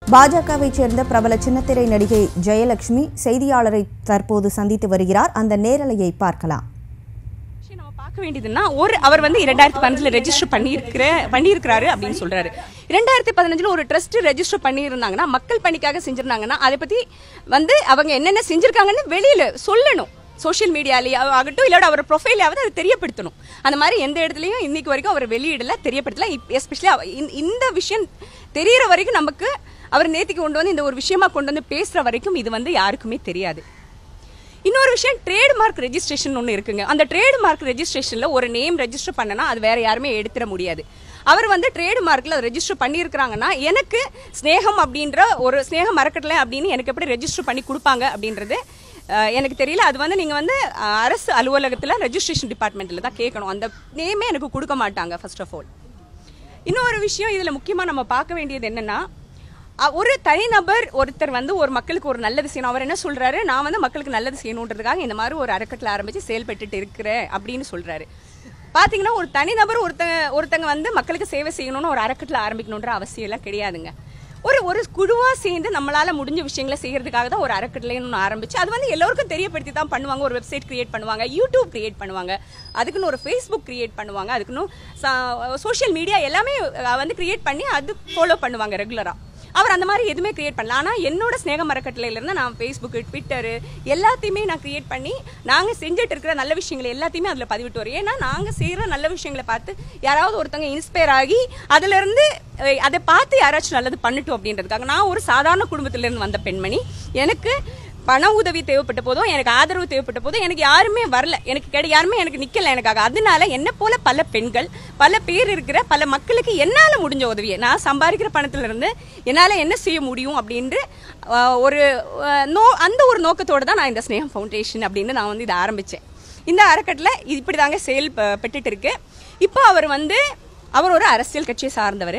பாஜகவைச் சேர்ந்த பிரபல சின்னத்திரை நடிகை ஜெயலட்சுமி செய்தியாளரை தற்போது சந்தித்து வருகிறார் அந்த நேரலையை பார்க்கலாம் விஷயம் நம்ம பார்க்க வேண்டியதுன்னா ஒரு அவர் வந்து இரண்டாயிரத்தி பதினஞ்சுல ரெஜிஸ்டர் பண்ணியிருக்கிற பண்ணியிருக்கிறாரு அப்படின்னு சொல்றாரு இரண்டாயிரத்தி பதினஞ்சுல ஒரு ட்ரஸ்ட் ரெஜிஸ்டர் பண்ணியிருந்தாங்கன்னா மக்கள் பணிக்காக செஞ்சிருந்தாங்கன்னா அதை பத்தி வந்து அவங்க என்னென்ன செஞ்சிருக்காங்கன்னு வெளியில சொல்லணும் சோஷியல் மீடியாலேயே ஆகட்டும் இல்லோட அவர் ப்ரொஃபைலாவது அதை தெரியப்படுத்தணும் அந்த மாதிரி எந்த இடத்துலையும் இன்னைக்கு வரைக்கும் அவர் வெளியிடல தெரியப்படுத்தல எஸ்பெஷலி இந்த விஷயம் தெரியற வரைக்கும் நமக்கு அவர் நேத்திக்கு கொண்டு வந்து இந்த ஒரு விஷயமா கொண்டு வந்து பேசுற வரைக்கும் இது வந்து யாருக்குமே தெரியாது இன்னொரு விஷயம் ட்ரேட்மார்க் ரெஜிஸ்ட்ரேஷன் ஒன்று இருக்குங்க அந்த ட்ரேட்மார்க் ரெஜிஸ்ட்ரேஷனில் ஒரு நேம் ரெஜிஸ்டர் பண்ணனா அது வேற யாருமே எடுத்துட முடியாது அவர் வந்து ட்ரேட்மார்க்கில் ரெஜிஸ்டர் பண்ணியிருக்கிறாங்கன்னா எனக்கு ஸ்னேகம் அப்படின்ற ஒரு ஸ்னேகம் மறக்கட்டல அப்படின்னு எனக்கு எப்படி ரெஜிஸ்டர் பண்ணி கொடுப்பாங்க அப்படின்றது அஹ், எனக்கு தெரியல அது வந்து நீங்கள் வந்து அஹ், அரசு அலுவலகத்தில் ரெஜிஸ்ட்ரேஷன் டிபார்ட்மெண்ட்டில் தான் கேட்கணும் அந்த நேமே எனக்கு கொடுக்க மாட்டாங்க ஃபர்ஸ்ட் ஆஃப் ஆல் இன்னொரு விஷயம் இதில் முக்கியமாக நம்ம பார்க்க வேண்டியது என்னன்னா அ- ஒரு தனிநபர் ஒருத்தர் வந்து ஒரு மக்களுக்கு ஒரு நல்லது செய்யணும் அவர் என்ன சொல்றாரு நான் வந்து மக்களுக்கு நல்லது செய்யணுன்றதுக்காக இந்த மாதிரி ஒரு அறக்கட்டளை ஆரம்பிச்சு செயல்பட்டுட்டு இருக்கிறேன் அப்படின்னு சொல்றாரு பாத்தீங்கன்னா ஒரு தனிநபர் ஒருத்தங்க ஒருத்தங்க வந்து மக்களுக்கு சேவை செய்யணும்னு ஒரு அறக்கட்டளை ஆரம்பிக்கணுன்ற அவசியம் எல்லாம் கிடையாதுங்க ஒரு ஒரு குழுவா சேர்ந்து நம்மளால முடிஞ்ச விஷயங்களை செய்யறதுக்காக தான் ஒரு அறக்கட்டளைன்னு ஒன்று ஆரம்பிச்சு அது வந்து எல்லோருக்கும் தெரியப்படுத்தி தான் பண்ணுவாங்க ஒரு வெப்சைட் கிரியேட் பண்ணுவாங்க யூடியூப் கிரியேட் பண்ணுவாங்க அதுக்குன்னு ஒரு ஃபேஸ்புக் கிரியேட் பண்ணுவாங்க அதுக்குன்னு சோஷியல் மீடியா எல்லாமே அஹ், வந்து கிரியேட் பண்ணி அது ஃபாலோ பண்ணுவாங்க ரெகுலரா அவர் அந்த மாதிரி எதுவுமே கிரியேட் பண்ணல ஆனால் என்னோட ஸ்நேக மரக்கட்டளையில இருந்து நான் ஃபேஸ்புக்கு ட்விட்டரு எல்லாத்தையுமே நான் கிரியேட் பண்ணி நாங்கள் செஞ்சுட்டு இருக்கிற நல்ல விஷயங்களை எல்லாத்தையுமே அதில் பதிவிட்டு வரோம் ஏன்னா நாங்கள் செய்கிற நல்ல விஷயங்களை பார்த்து யாராவது ஒருத்தவங்க இன்ஸ்பயர் ஆகி அதுலேருந்து அதை பார்த்து யாராச்சும் நல்லது பண்ணட்டும் அப்படின்றதுக்காக நான் ஒரு சாதாரண குடும்பத்திலேருந்து வந்த பெண்மணி எனக்கு பண உதவி தேவைப்பட்ட போதும் எனக்கு ஆதரவு தேவைப்பட்ட போதும் எனக்கு யாருமே வரல எனக்கு கிடை யாருமே எனக்கு நிக்கல எனக்காக அதனால என்ன போல பல பெண்கள் பல பேர் இருக்கிற பல மக்களுக்கு என்னால முடிஞ்ச உதவியை நான் சம்பாதிக்கிற பணத்துல இருந்து என்னால என்ன செய்ய முடியும் அப்படின்று அஹ், ஒரு அஹ், நோ அந்த ஒரு நோக்கத்தோட தான் நான் இந்த ஸ்னேகம் ஃபவுண்டேஷன் அப்படின்னு நான் வந்து இதை ஆரம்பிச்சேன் இந்த அறக்கட்டளை இப்படி தாங்க செயல்பட்டுட்டு இருக்கு இப்போ அவர் வந்து அவர் ஒரு அரசியல் கட்சியை சார்ந்தவர்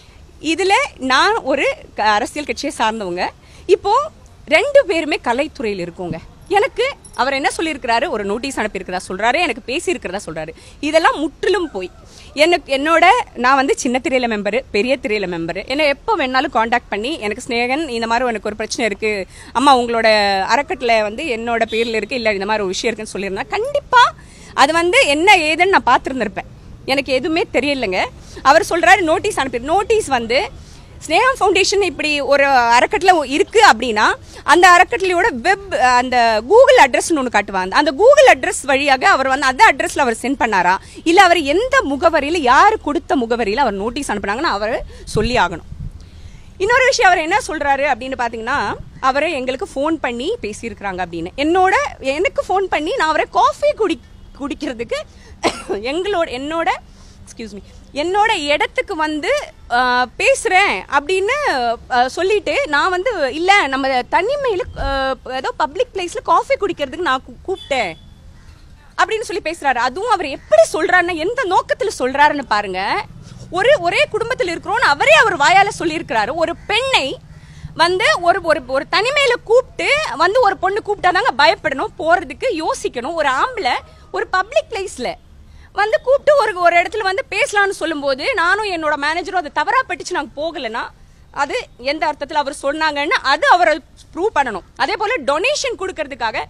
இதுல நான் ஒரு க- அரசியல் கட்சியை சார்ந்தவங்க இப்போ ரெண்டு பேருமே கலைத்துறையில் இருக்கோங்க எனக்கு அவர் என்ன சொல்லியிருக்கிறாரு ஒரு நோட்டீஸ் அனுப்பியிருக்கிறதா சொல்றாரு எனக்கு பேசியிருக்கிறதா சொல்றாரு இதெல்லாம் முற்றிலும் போய் எனக்கு என்னோட நான் வந்து சின்ன திரையில மெம்பரு பெரிய திரையில மெம்பரு என்னை எப்போ வேணாலும் காண்டாக்ட் பண்ணி எனக்கு ஸ்னேகன் இந்த மாதிரி எனக்கு ஒரு பிரச்சனை இருக்கு அம்மா உங்களோட அறக்கட்டளை வந்து என்னோட பேர்ல இருக்கு இல்ல இந்த மாதிரி ஒரு விஷயம் இருக்குன்னு சொல்லியிருந்தா கண்டிப்பா அது வந்து என்ன ஏதுன்னு நான் பார்த்துருந்துருப்பேன் எனக்கு எதுவுமே தெரியலங்க அவர் சொல்றாரு நோட்டீஸ் அனுப்பி நோட்டீஸ் வந்து ஸ்னேகம் ஃபவுண்டேஷன் இப்படி ஒரு அறக்கட்டளை இருக்கு அப்படின்னா அந்த அறக்கட்டளையோட வெப் அந்த கூகுள் அட்ரஸ்னு ஒன்று காட்டுவாங்க அந்த கூகுள் அட்ரஸ் வழியாக அவர் வந்து அந்த அட்ரஸ்ல அவர் சென்ட் பண்ணாரா இல்ல அவர் எந்த முகவரியில யார் கொடுத்த முகவரியில அவர் நோட்டீஸ் அனுப்புனாங்கன்னு அவர் சொல்லி ஆகணும் இன்னொரு விஷயம் அவர் என்ன சொல்றாரு அப்படின்னு பாத்தீங்கன்னா அவரை எங்களுக்கு ஃபோன் பண்ணி பேசியிருக்கிறாங்க அப்படின்னு என்னோட எனக்கு ஃபோன் பண்ணி நான் அவரை காஃபி குடி குடிக்கிறதுக்கு எங்களோட என்னோட எக்ஸ்கியூஸ் மீ என்னோட இடத்துக்கு வந்து அஹ், பேசுறேன் அப்படின்னு அஹ், சொல்லிட்டு நான் வந்து இல்ல நம்ம தனிமையில அஹ், ஏதோ பப்ளிக் பிளேஸ்ல காஃபி குடிக்கிறதுக்கு நான் கூ- கூப்பிட்டேன் அப்படின்னு சொல்லி பேசுறாரு அதுவும் அவர் எப்படி சொல்றாருன்னா எந்த நோக்கத்துல சொல்றாருன்னு பாருங்க ஒரு ஒரே குடும்பத்தில் இருக்கிறோம்னு அவரே அவர் வாயால சொல்லியிருக்கிறாரு ஒரு பெண்ணை வந்து ஒரு ஒரு ஒரு தனிமையில கூப்பிட்டு வந்து ஒரு பொண்ணு கூப்பிட்டாதாங்க பயப்படணும் போறதுக்கு யோசிக்கணும் ஒரு ஆம்பளை ஒரு பப்ளிக் பிளேஸ்ல வந்து கூப்பிட்டு ஒரு ஒரு இடத்துல வந்து பேசலாம்னு சொல்லும்போது நானும் என்னோட மேனேஜரும் அதை தவறா பட்டுச்சு நாங்க போகலைன்னா அது எந்த அர்த்தத்தில் அவர் சொன்னாங்கன்னு அது அவரை ப்ரூவ் பண்ணணும் அதே போல டொனேஷன் கொடுக்கறதுக்காக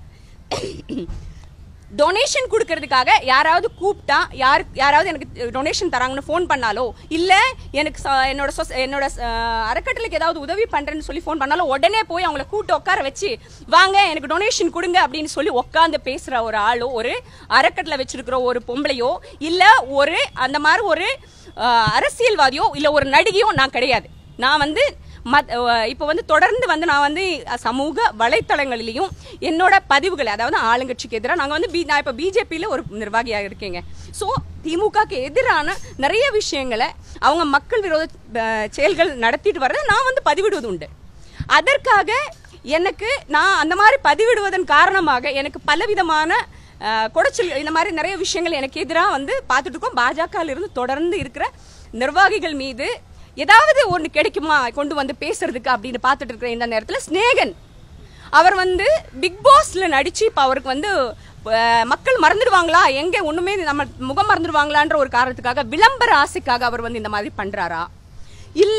டொனேஷன் கொடுக்கறதுக்காக யாராவது கூப்பிட்டா யார் யாராவது எனக்கு டொனேஷன் தராங்கன்னு ஃபோன் பண்ணாலோ இல்ல எனக்கு ச- என்னோட சொச- என்னோட அஹ், அறக்கட்டளைக்கு ஏதாவது உதவி பண்றேன்னு சொல்லி ஃபோன் பண்ணாலும் உடனே போய் அவங்கள கூப்பிட்டு உட்கார வச்சு வாங்க எனக்கு டொனேஷன் கொடுங்க அப்படின்னு சொல்லி உட்காந்து பேசுற ஒரு ஆளோ ஒரு அறக்கட்டளை வச்சிருக்கிற ஒரு பொம்பளையோ இல்ல ஒரு அந்த மாதிரி ஒரு அஹ், அரசியல்வாதியோ இல்ல ஒரு நடிகையோ நான் கிடையாது நான் வந்து மத் இப்போ வந்து தொடர்ந்து வந்து நான் வந்து சமூக வலைத்தளங்களிலையும் என்னோட பதிவுகளை அதாவது ஆளுங்கட்சிக்கு எதிராக நாங்கள் வந்து பி நான் இப்போ பிஜேபியில் ஒரு நிர்வாகியாக இருக்கேங்க ஸோ திமுகக்கு எதிரான நிறைய விஷயங்களை அவங்க மக்கள் விரோத அஹ், செயல்கள் நடத்திட்டு வர்றதை நான் வந்து பதிவிடுவது உண்டு அதற்காக எனக்கு நான் அந்த மாதிரி பதிவிடுவதன் காரணமாக எனக்கு பலவிதமான அஹ், குடைச்சல் இந்த மாதிரி நிறைய விஷயங்கள் எனக்கு எதிராக வந்து பார்த்துட்டு இருக்கோம் பாஜகவில் இருந்து தொடர்ந்து இருக்கிற நிர்வாகிகள் மீது ஏதாவது ஒன்று கிடைக்குமா கொண்டு வந்து பேசுறதுக்கு அப்படின்னு பார்த்துட்டு இருக்கிற இந்த நேரத்தில் ஸ்னேகன் அவர் வந்து பிக் பாஸ்ல நடிச்சு இப்போ அவருக்கு வந்து அஹ், மக்கள் மறந்துடுவாங்களா எங்க ஒண்ணுமே நம்ம முகம் மறந்துடுவாங்களான்ற ஒரு காரணத்துக்காக விளம்பர ஆசைக்காக அவர் வந்து இந்த மாதிரி பண்றாரா இல்ல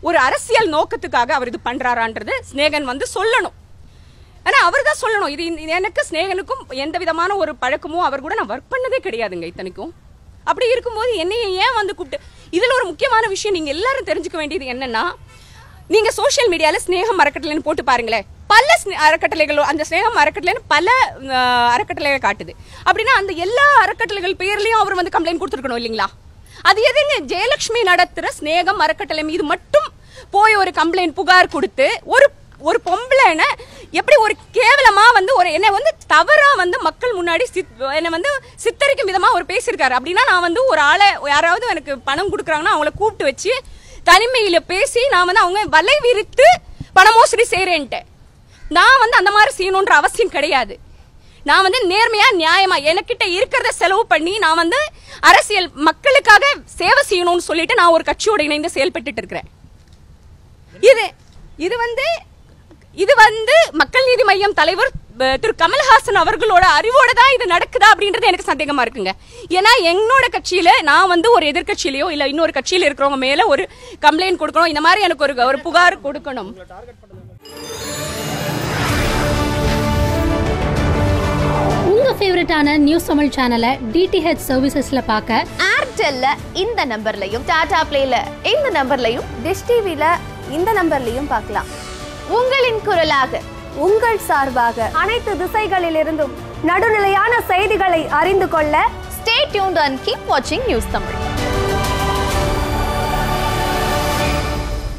ஒரு அரசியல் நோக்கத்துக்காக அவர் இது பண்றாரான்றது ஸ்நேகன் வந்து சொல்லணும் ஆனா அவர் தான் சொல்லணும் இது இந்த- எனக்கு ஸ்நேகனுக்கும் எந்த விதமான ஒரு பழக்கமும் அவர் கூட நான் ஒர்க் பண்ணதே கிடையாதுங்க இத்தனைக்கும் அப்படி இருக்கும்போது என்னைய ஏன் வந்து கூப்பிட்டு இதுல ஒரு முக்கியமான விஷயம் நீங்க எல்லாரும் தெரிஞ்சுக்க வேண்டியது என்னன்னா நீங்க சோஷியல் மீடியால ஸ்நேகம் அறக்கட்டளைன்னு போட்டு பாருங்களேன் பல ஸ்னே- அறக்கட்டளைகளோ அந்த ஸ்நேகம் அறக்கட்டளைன்னு பல அஹ், அறக்கட்டளைகள் காட்டுது அப்படின்னா அந்த எல்லா அறக்கட்டளைகள் பேர்லயும் அவர் வந்து கம்ப்ளைண்ட் கொடுத்துருக்கணும் இல்லைங்களா அது எதுங்க ஜெயலட்சுமி நடத்துற ஸ்நேகம் அறக்கட்டளை மீது மட்டும் போய் ஒரு கம்ப்ளைண்ட் புகார் கொடுத்து ஒரு ஒரு பொம்பளைன எப்படி ஒரு கேவலமா வந்து ஒரு என்னை வந்து தவறா வந்து மக்கள் முன்னாடி சித் என்னை வந்து சித்தரிக்கும் விதமா அவர் பேசியிருக்காரு அப்படின்னா நான் வந்து ஒரு ஆளை யாராவது எனக்கு பணம் கொடுக்குறாங்கன்னா அவங்கள கூப்பிட்டு வச்சு தனிமையில பேசி நான் வந்து அவங்க வலை விரித்து பண மோசடி செய்றேன்ட்டு நான் வந்து அந்த மாதிரி செய்யணுன்ற அவசியம் கிடையாது நான் வந்து நேர்மையா நியாயமா எனக்கிட்ட இருக்கிறத செலவு பண்ணி நான் வந்து அரசியல் மக்களுக்காக சேவை செய்யணும்னு சொல்லிட்டு நான் ஒரு கட்சியோட இணைந்து செயல்பட்டுட்டு இருக்கிறேன் இது இது வந்து இது வந்து மக்கள் நீதி மையம் தலைவர் அஹ், திரு கமல்ஹாசன் அவர்களோட அறிவோட தான் இது நடக்குதா அப்படின்றது எனக்கு சந்தேகமா இருக்குங்க ஏன்னா என்னோட கட்சியில நான் வந்து ஒரு எதிர்க்கட்சியிலயோ இல்ல இன்னொரு கட்சியில இருக்கிறவங்க மேல ஒரு கம்ப்ளைண்ட் கொடுக்கணும் இந்த மாதிரி எனக்கு ஒரு ஒரு புகார் கொடுக்கணும் உங்க ஃபேவரட்டான நியூஸ் தமிழ் சேனலை டிடிஹெச் சர்வீசஸ்ல பார்க்க ஏர்டெல்ல இந்த நம்பர்லையும் டாடா பிளேல இந்த நம்பர்லையும் டிஷ் டிவில இந்த நம்பர்லையும் பார்க்கலாம் உங்களின் குரலாக உங்கள் சார்பாக அனைத்து திசைகளிலிருந்தும் நடுநிலையான செய்திகளை அறிந்து கொள்ள ஸ்டே டியூன்ட் அண்ட் கீப் வாட்சிங் நியூஸ் தமிழ்